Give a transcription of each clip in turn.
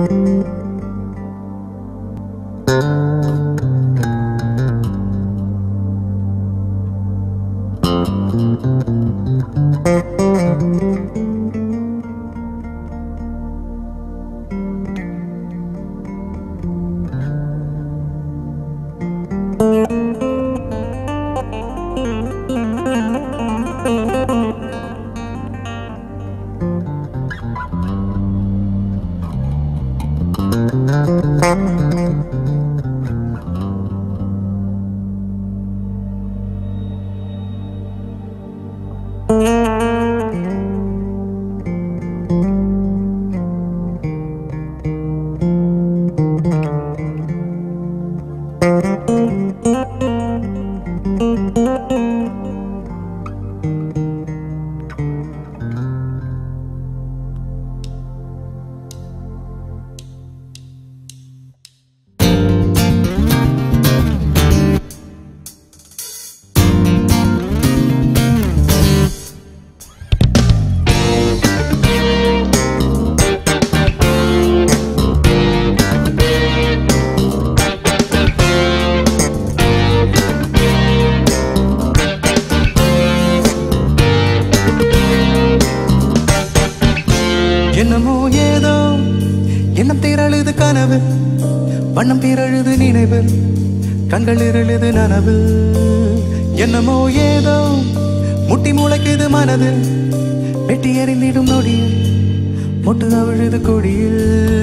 என்னமோ ஏதோ எண்ணம் திரழுது கனவு வண்ணம் திரழுது நினைவு கண்கள் இருளுது நனவு என்னமோ ஏதோ முட்டி முளைக்குது மனது வெட்டி எறிந்திடும் நொடியில் மொட்டு அவிழுது கொடியில்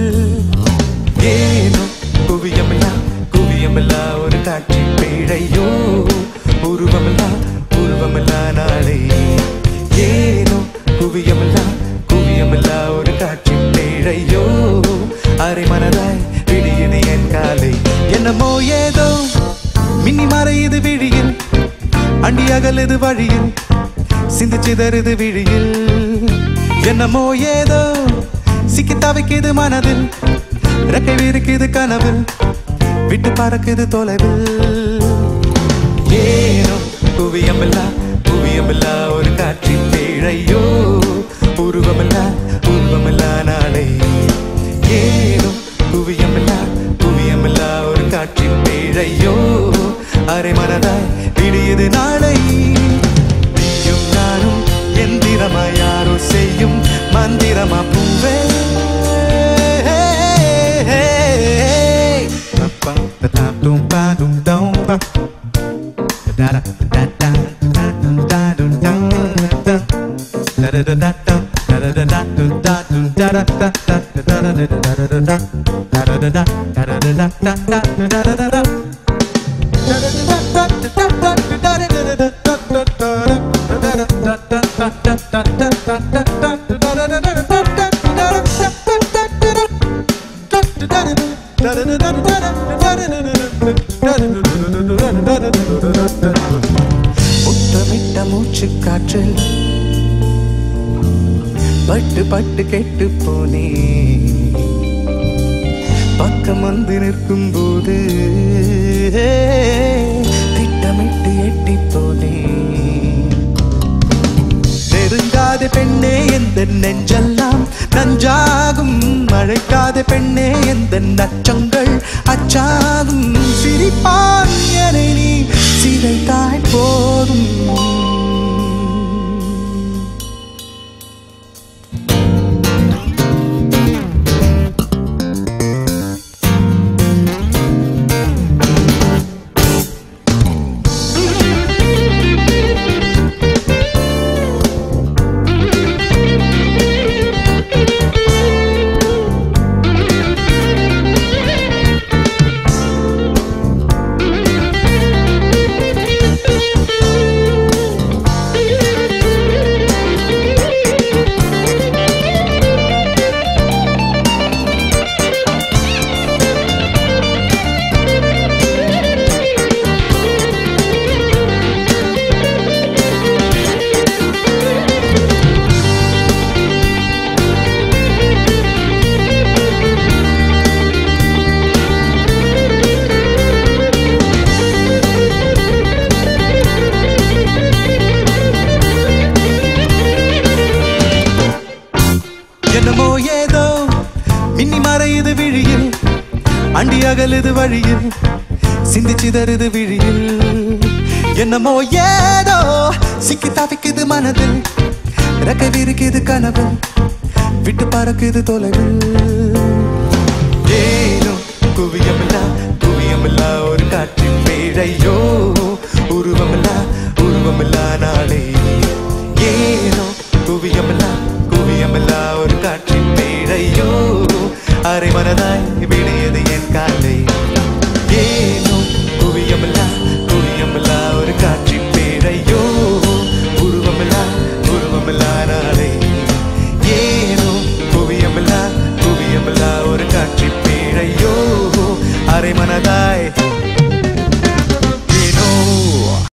ஏனோ குவியமில்லா குவியமில்லா ஒரு காட்சி பிழையோ உருவமில்லா உருவமில்லா நாளே ஏனோ குவியமில்லா குவியமில்லா ஒரு காட்சி பிழையோ அரை மனதாய் விடியது என் காலை என்னமோ ஏதோ மின்னி மறையுது விழியில் அண்டி அகலுது வழியில் சிந்து சிதறுது விழியில் என்னமோ ஏதோ சிக்கி தவிக்குது மனதில் ரெக்கை விரிக்குது கனவில் விட்டு பறக்குது தொலைவில் ஏனோ குவியமில்லா குவியமில்லா ஒரு காட்சி பேழையோ உருவமில்லா உருவமில்லா நாளை ஏனோ குவியமில்லா குவியமில்லா ஒரு காட்சி பேழையோ அரை மனதாய் விடியது நாளை நீயும் நானும் எந்திரமா யாரோ செய்யும் மந்திரமா பூவே முத்தமிட்ட மூச்சு காற்றில் பட்டு பட்டு கெட்டு போனே பக்கம் வந்து நிற்கும் போது திட்டமிட்டு எட்டி போனே நெருங்காத பெண்ணே எந்த நெஞ்செல்லாம் நஞ்சாகும் மழைக்காத பெண்ணே எந்த நச்சங்கள் அச்சாகும் சிரிப்பான் என நீ சிதைத்தாய் போதும் மின்னி மறையுது விழியில் அண்டி அகலுது வழியில் சிந்தி சிதறுது விழியில் என்னமோ ஏதோ சிக்கி தவிக்குது மனதில் ரெக்க விரிக்குது கனவு விட்டு பறக்குது தொலைவில் ஏனோ குவியமில்லா குவியமில்லா ஒரு காற்றின் பேழையோ உருவமில்லா உருவமில்லா நாளை